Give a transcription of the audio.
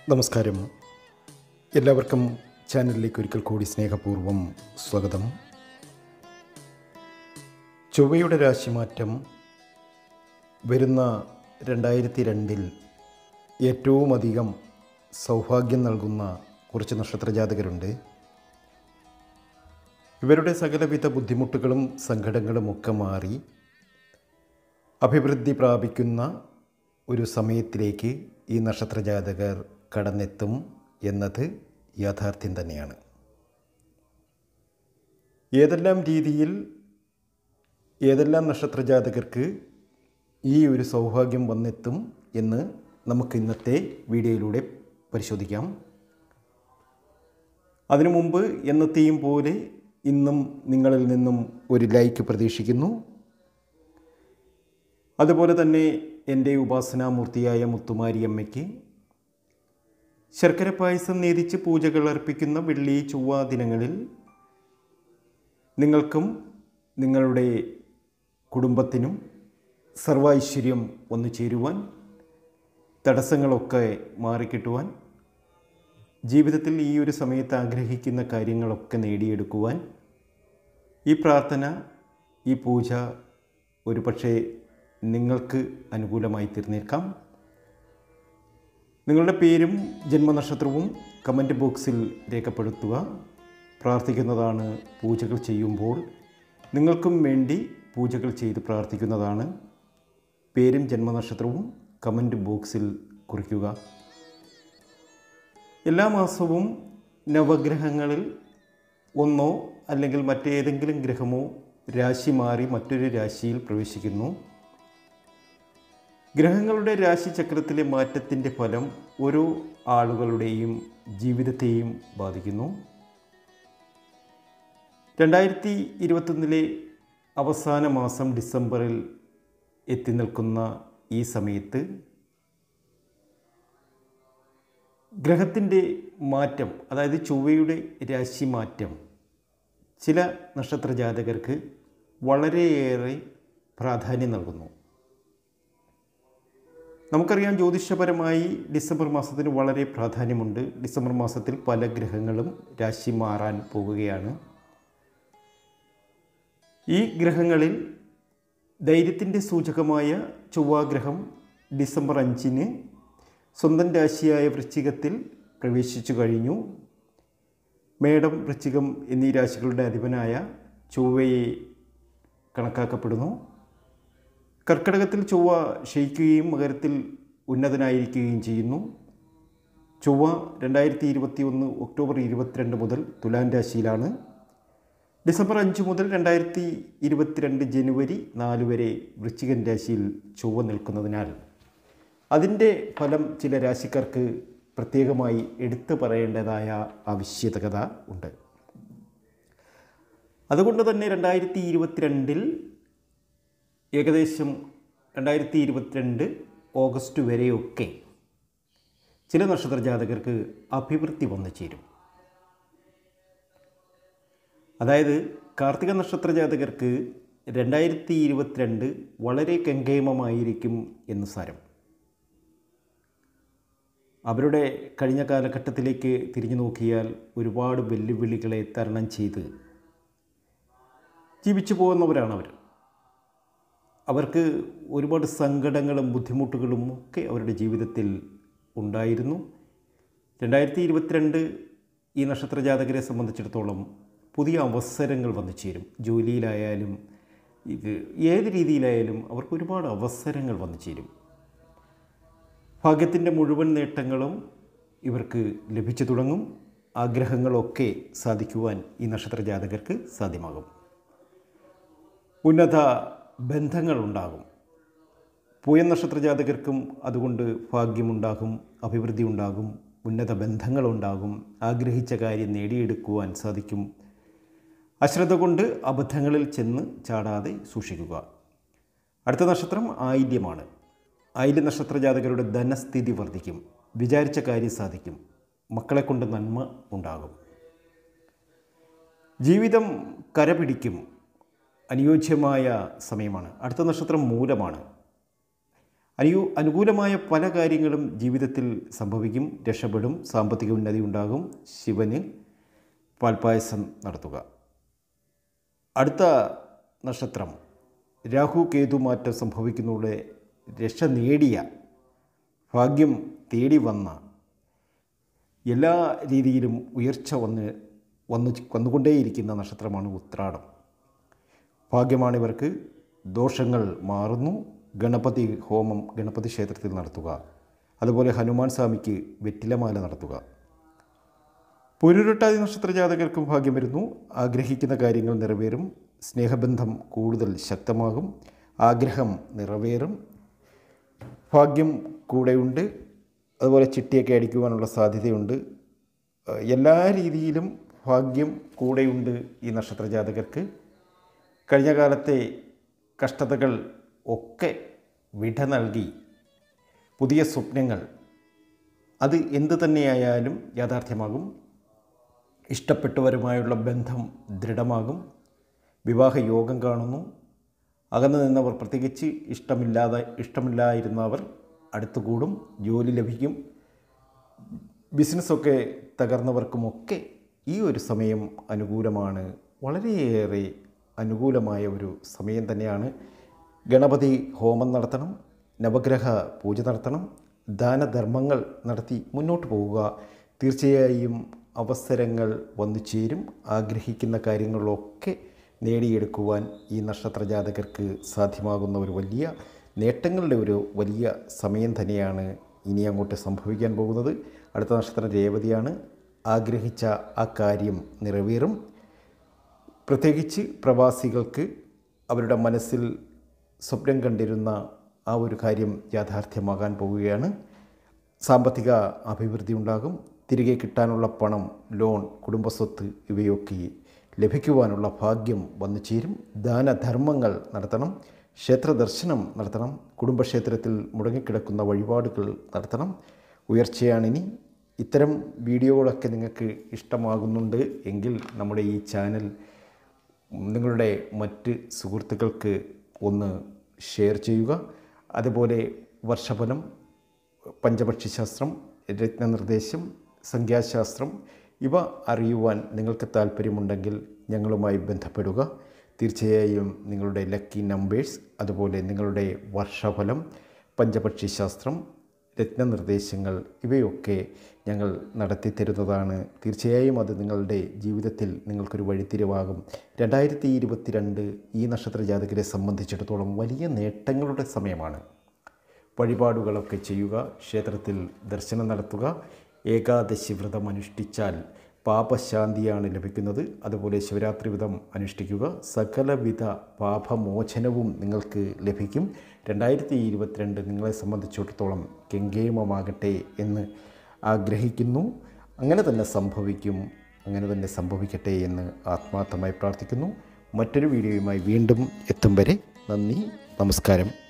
നമസ്കാരം എല്ലാവർക്കും ചാനലിലേക്ക് ഒരിക്കൽ കൂടി സ്നേഹപൂർവ്വം സ്വാഗതം ചൊവ്വയുടെ രാശിമാറ്റം വരുന്ന രണ്ടായിരത്തി രണ്ടിൽ ഏറ്റവും അധികം സൗഭാഗ്യം നൽകുന്ന കുറച്ച് നക്ഷത്രജാതകരുണ്ട് ഇവരുടെ സകലവിധ ബുദ്ധിമുട്ടുകളും സങ്കടങ്ങളും ഒക്കെ മാറി അഭിവൃദ്ധി പ്രാപിക്കുന്ന ഒരു സമയത്തിലേക്ക് ഈ നക്ഷത്രജാതകർ കടന്നെത്തും എന്നത് യാഥാർത്ഥ്യം തന്നെയാണ് ഏതെല്ലാം രീതിയിൽ ഏതെല്ലാം നക്ഷത്രജാതകർക്ക് ഈ ഒരു സൗഭാഗ്യം വന്നെത്തും എന്ന് നമുക്ക് ഇന്നത്തെ വീഡിയോയിലൂടെ പരിശോധിക്കാം അതിനു മുമ്പ് എന്നത്തെയും പോലെ ഇന്നും നിങ്ങളിൽ നിന്നും ഒരു ലൈക്ക് പ്രതീക്ഷിക്കുന്നു അതുപോലെ തന്നെ എൻ്റെ ഉപാസനാമൂർത്തിയായ മുത്തുമാരിയമ്മയ്ക്ക് ശർക്കര പായസം നേതിച്ച് പൂജകൾ അർപ്പിക്കുന്ന വെള്ളി ചൊവ്വ ദിനങ്ങളിൽ നിങ്ങൾക്കും നിങ്ങളുടെ കുടുംബത്തിനും സർവൈശ്വര്യം വന്നു ചേരുവാൻ തടസ്സങ്ങളൊക്കെ മാറിക്കിട്ടുവാൻ ജീവിതത്തിൽ ഈ ഒരു സമയത്ത് ആഗ്രഹിക്കുന്ന കാര്യങ്ങളൊക്കെ നേടിയെടുക്കുവാൻ ഈ പ്രാർത്ഥന ഈ പൂജ ഒരു പക്ഷേ നിങ്ങൾക്ക് അനുകൂലമായി തീർന്നേക്കാം നിങ്ങളുടെ പേരും ജന്മനക്ഷത്രവും കമൻറ്റ് ബോക്സിൽ രേഖപ്പെടുത്തുക പ്രാർത്ഥിക്കുന്നതാണ് പൂജകൾ ചെയ്യുമ്പോൾ നിങ്ങൾക്കും വേണ്ടി പൂജകൾ ചെയ്ത് പ്രാർത്ഥിക്കുന്നതാണ് പേരും ജന്മനക്ഷത്രവും കമൻറ്റ് ബോക്സിൽ കുറിക്കുക എല്ലാ മാസവും നവഗ്രഹങ്ങളിൽ ഒന്നോ അല്ലെങ്കിൽ മറ്റേതെങ്കിലും ഗ്രഹമോ രാശി മാറി മറ്റൊരു രാശിയിൽ പ്രവേശിക്കുന്നു ഗ്രഹങ്ങളുടെ രാശിചക്രത്തിലെ മാറ്റത്തിൻ്റെ ഫലം ഓരോ ആളുകളുടെയും ജീവിതത്തെയും ബാധിക്കുന്നു രണ്ടായിരത്തി ഇരുപത്തൊന്നിലെ അവസാന മാസം ഡിസംബറിൽ എത്തി നിൽക്കുന്ന ഈ സമയത്ത് ഗ്രഹത്തിൻ്റെ മാറ്റം അതായത് ചൊവ്വയുടെ രാശി മാറ്റം ചില നക്ഷത്രജാതകർക്ക് വളരെയേറെ പ്രാധാന്യം നൽകുന്നു നമുക്കറിയാം ജ്യോതിഷപരമായി ഡിസംബർ മാസത്തിന് വളരെ പ്രാധാന്യമുണ്ട് ഡിസംബർ മാസത്തിൽ പല ഗ്രഹങ്ങളും രാശി മാറാൻ പോകുകയാണ് ഈ ഗ്രഹങ്ങളിൽ ധൈര്യത്തിൻ്റെ സൂചകമായ ചൊവ്വാഗ്രഹം ഡിസംബർ അഞ്ചിന് സ്വന്തം രാശിയായ വൃശ്ചികത്തിൽ പ്രവേശിച്ചു കഴിഞ്ഞു മേടം വൃശ്ചികം എന്നീ രാശികളുടെ അധിപനായ ചൊവ്വയെ കണക്കാക്കപ്പെടുന്നു കർക്കിടകത്തിൽ ചൊവ്വ ക്ഷയിക്കുകയും മകരത്തിൽ ഉന്നതനായിരിക്കുകയും ചെയ്യുന്നു ചൊവ്വ രണ്ടായിരത്തി ഇരുപത്തി ഒന്ന് ഒക്ടോബർ ഇരുപത്തിരണ്ട് മുതൽ തുലാൻ രാശിയിലാണ് ഡിസംബർ അഞ്ച് മുതൽ രണ്ടായിരത്തി ഇരുപത്തിരണ്ട് ജനുവരി നാല് വരെ വൃശ്ചികൻ രാശിയിൽ ചൊവ്വ നിൽക്കുന്നതിനാൽ അതിൻ്റെ ഫലം ചില രാശിക്കാർക്ക് പ്രത്യേകമായി എടുത്തു പറയേണ്ടതായ ആവശ്യകത ഉണ്ട് അതുകൊണ്ട് തന്നെ രണ്ടായിരത്തി ഇരുപത്തിരണ്ടിൽ ഏകദേശം രണ്ടായിരത്തി ഇരുപത്തിരണ്ട് ഓഗസ്റ്റ് വരെയൊക്കെ ചില നക്ഷത്ര ജാതകർക്ക് അഭിവൃദ്ധി വന്നു ചേരും അതായത് കാർത്തിക നക്ഷത്ര ജാതകർക്ക് രണ്ടായിരത്തി ഇരുപത്തിരണ്ട് വളരെ കെങ്കേമമായിരിക്കും എന്ന് സാരം അവരുടെ കഴിഞ്ഞ കാലഘട്ടത്തിലേക്ക് തിരിഞ്ഞു നോക്കിയാൽ ഒരുപാട് വെല്ലുവിളികളെ തരണം ചെയ്ത് ജീവിച്ചു പോകുന്നവരാണ് അവർ അവർക്ക് ഒരുപാട് സങ്കടങ്ങളും ബുദ്ധിമുട്ടുകളും ഒക്കെ അവരുടെ ജീവിതത്തിൽ ഉണ്ടായിരുന്നു രണ്ടായിരത്തി ഇരുപത്തിരണ്ട് ഈ നക്ഷത്ര ജാതകരെ സംബന്ധിച്ചിടത്തോളം പുതിയ അവസരങ്ങൾ വന്നു ചേരും ജോലിയിലായാലും ഇത് ഏത് രീതിയിലായാലും അവർക്ക് ഒരുപാട് അവസരങ്ങൾ വന്നു ചേരും ഭാഗ്യത്തിൻ്റെ മുഴുവൻ നേട്ടങ്ങളും ഇവർക്ക് ലഭിച്ചു തുടങ്ങും ആഗ്രഹങ്ങളൊക്കെ സാധിക്കുവാൻ ഈ നക്ഷത്ര ജാതകർക്ക് സാധ്യമാകും ഉന്നത ബന്ധങ്ങളുണ്ടാകും പൂയ നക്ഷത്ര ജാതകർക്കും അതുകൊണ്ട് ഭാഗ്യമുണ്ടാകും അഭിവൃദ്ധി ഉണ്ടാകും ഉന്നത ബന്ധങ്ങളുണ്ടാകും ആഗ്രഹിച്ച കാര്യം നേടിയെടുക്കുവാൻ സാധിക്കും അശ്രദ്ധ കൊണ്ട് അബദ്ധങ്ങളിൽ ചെന്ന് ചാടാതെ സൂക്ഷിക്കുക അടുത്ത നക്ഷത്രം ആയില്യമാണ് ആയില്യ നക്ഷത്ര ജാതകരുടെ ധനസ്ഥിതി വർദ്ധിക്കും വിചാരിച്ച കാര്യം സാധിക്കും മക്കളെ കൊണ്ട് നന്മ ഉണ്ടാകും ജീവിതം കരപിടിക്കും അനുയോജ്യമായ സമയമാണ് അടുത്ത നക്ഷത്രം മൂലമാണ് അനു അനുകൂലമായ പല കാര്യങ്ങളും ജീവിതത്തിൽ സംഭവിക്കും രക്ഷപ്പെടും സാമ്പത്തിക ഉന്നതി ഉണ്ടാകും ശിവന് പാൽപ്പായസം നടത്തുക അടുത്ത നക്ഷത്രം രാഹു കേതു മാറ്റം സംഭവിക്കുന്നതോടെ രക്ഷ നേടിയ ഭാഗ്യം തേടി വന്ന എല്ലാ രീതിയിലും ഉയർച്ച വന്ന് വന്നു വന്നുകൊണ്ടേയിരിക്കുന്ന നക്ഷത്രമാണ് ഉത്രാടം ഭാഗ്യമാണിവർക്ക് ദോഷങ്ങൾ മാറുന്നു ഗണപതി ഹോമം ഗണപതി ക്ഷേത്രത്തിൽ നടത്തുക അതുപോലെ ഹനുമാൻ സ്വാമിക്ക് വെറ്റിലമാല നടത്തുക പുരുരട്ടാതി നക്ഷത്ര ജാതകർക്കും ഭാഗ്യം വരുന്നു ആഗ്രഹിക്കുന്ന കാര്യങ്ങൾ നിറവേറും സ്നേഹബന്ധം കൂടുതൽ ശക്തമാകും ആഗ്രഹം നിറവേറും ഭാഗ്യം കൂടെയുണ്ട് അതുപോലെ ചിട്ടിയൊക്കെ അടിക്കുവാനുള്ള സാധ്യതയുണ്ട് ഏഹ് എല്ലാ രീതിയിലും ഭാഗ്യം കൂടെയുണ്ട് ഈ നക്ഷത്ര ജാതകർക്ക് കഴിഞ്ഞ കാലത്തെ കഷ്ടതകൾ ഒക്കെ വിട നൽകി പുതിയ സ്വപ്നങ്ങൾ അത് എന്തു തന്നെയായാലും യാഥാർത്ഥ്യമാകും ഇഷ്ടപ്പെട്ടവരുമായുള്ള ബന്ധം ദൃഢമാകും വിവാഹ യോഗം കാണുന്നു അകന്നു നിന്നവർ പ്രത്യേകിച്ച് ഇഷ്ടമില്ലാതെ ഇഷ്ടമില്ലായിരുന്നവർ അടുത്തുകൂടും ജോലി ലഭിക്കും ബിസിനസ്സൊക്കെ തകർന്നവർക്കുമൊക്കെ ഈ ഒരു സമയം അനുകൂലമാണ് വളരെയേറെ അനുകൂലമായ ഒരു സമയം തന്നെയാണ് ഗണപതി ഹോമം നടത്തണം നവഗ്രഹ പൂജ നടത്തണം ദാനധർമ്മങ്ങൾ നടത്തി മുന്നോട്ട് പോവുക തീർച്ചയായും അവസരങ്ങൾ വന്നു ചേരും ആഗ്രഹിക്കുന്ന കാര്യങ്ങളൊക്കെ നേടിയെടുക്കുവാൻ ഈ നക്ഷത്ര ജാതകർക്ക് സാധ്യമാകുന്ന ഒരു വലിയ നേട്ടങ്ങളുടെ ഒരു വലിയ സമയം തന്നെയാണ് ഇനി അങ്ങോട്ട് സംഭവിക്കാൻ പോകുന്നത് അടുത്ത നക്ഷത്രം രേവതിയാണ് ആഗ്രഹിച്ച ആ കാര്യം നിറവേറും പ്രത്യേകിച്ച് പ്രവാസികൾക്ക് അവരുടെ മനസ്സിൽ സ്വപ്നം കണ്ടിരുന്ന ആ ഒരു കാര്യം യാഥാർത്ഥ്യമാകാൻ പോവുകയാണ് സാമ്പത്തിക അഭിവൃദ്ധി ഉണ്ടാകും തിരികെ കിട്ടാനുള്ള പണം ലോൺ കുടുംബസ്വത്ത് ഇവയൊക്കെ ലഭിക്കുവാനുള്ള ഭാഗ്യം വന്നു ചേരും ദാനധർമ്മങ്ങൾ നടത്തണം ക്ഷേത്ര ദർശനം നടത്തണം കുടുംബക്ഷേത്രത്തിൽ മുടങ്ങിക്കിടക്കുന്ന വഴിപാടുകൾ നടത്തണം ഉയർച്ചയാണിനി ഇത്തരം വീഡിയോകളൊക്കെ നിങ്ങൾക്ക് ഇഷ്ടമാകുന്നുണ്ട് എങ്കിൽ നമ്മുടെ ഈ ചാനൽ നിങ്ങളുടെ മറ്റ് സുഹൃത്തുക്കൾക്ക് ഒന്ന് ഷെയർ ചെയ്യുക അതുപോലെ വർഷഫലം പഞ്ചപക്ഷി ശാസ്ത്രം രത്നനിർദ്ദേശം സംഖ്യാശാസ്ത്രം ഇവ അറിയുവാൻ നിങ്ങൾക്ക് താല്പര്യമുണ്ടെങ്കിൽ ഞങ്ങളുമായി ബന്ധപ്പെടുക തീർച്ചയായും നിങ്ങളുടെ ലക്കി നമ്പേഴ്സ് അതുപോലെ നിങ്ങളുടെ വർഷഫലം പഞ്ചപക്ഷി ശാസ്ത്രം രത്നനിർദ്ദേശങ്ങൾ ഇവയൊക്കെ ഞങ്ങൾ നടത്തി തരുന്നതാണ് തീർച്ചയായും അത് നിങ്ങളുടെ ജീവിതത്തിൽ നിങ്ങൾക്കൊരു വഴിത്തിരിവാകും രണ്ടായിരത്തി ഇരുപത്തിരണ്ട് ഈ നക്ഷത്ര ജാതകരെ സംബന്ധിച്ചിടത്തോളം വലിയ നേട്ടങ്ങളുടെ സമയമാണ് വഴിപാടുകളൊക്കെ ചെയ്യുക ക്ഷേത്രത്തിൽ ദർശനം നടത്തുക ഏകാദശി വ്രതം അനുഷ്ഠിച്ചാൽ പാപശാന്തിയാണ് ലഭിക്കുന്നത് അതുപോലെ ശിവരാത്രി വ്രതം അനുഷ്ഠിക്കുക സകലവിധ പാപമോചനവും നിങ്ങൾക്ക് ലഭിക്കും രണ്ടായിരത്തി ഇരുപത്തിരണ്ട് നിങ്ങളെ സംബന്ധിച്ചിടത്തോളം കെങ്കേമമാകട്ടെ എന്ന് ആഗ്രഹിക്കുന്നു അങ്ങനെ തന്നെ സംഭവിക്കും അങ്ങനെ തന്നെ സംഭവിക്കട്ടെ എന്ന് ആത്മാർത്ഥമായി പ്രാർത്ഥിക്കുന്നു മറ്റൊരു വീഡിയോയുമായി വീണ്ടും എത്തും വരെ നന്ദി നമസ്കാരം